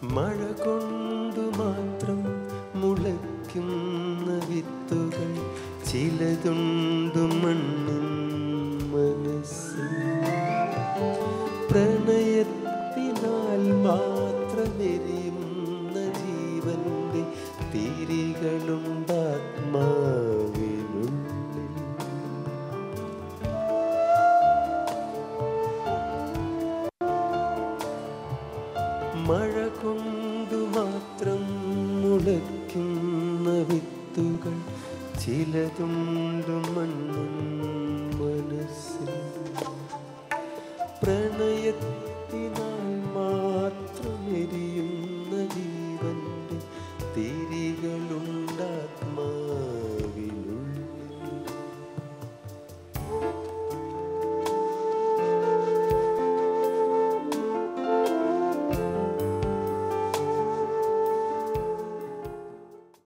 മഴ കൊണ്ടു മാത്രം മുളയ്ക്കുന്ന വിത്തുകൾ ചിലതുണ്ടു മണ്ണിൻ മനസ്സിൽ പ്രണയത്തിനാൽ മാത്രമെരിയുന്ന ജീവന്റെ തിരികളുണ്ടാത്മാവിനുള്ളിൽ മഴ കൊണ്ടു മാത്രം മുളയ്ക്കുന്ന വിത്തുകൾ ചിലതുണ്ടു മണ്ണും മനസ്സിൽ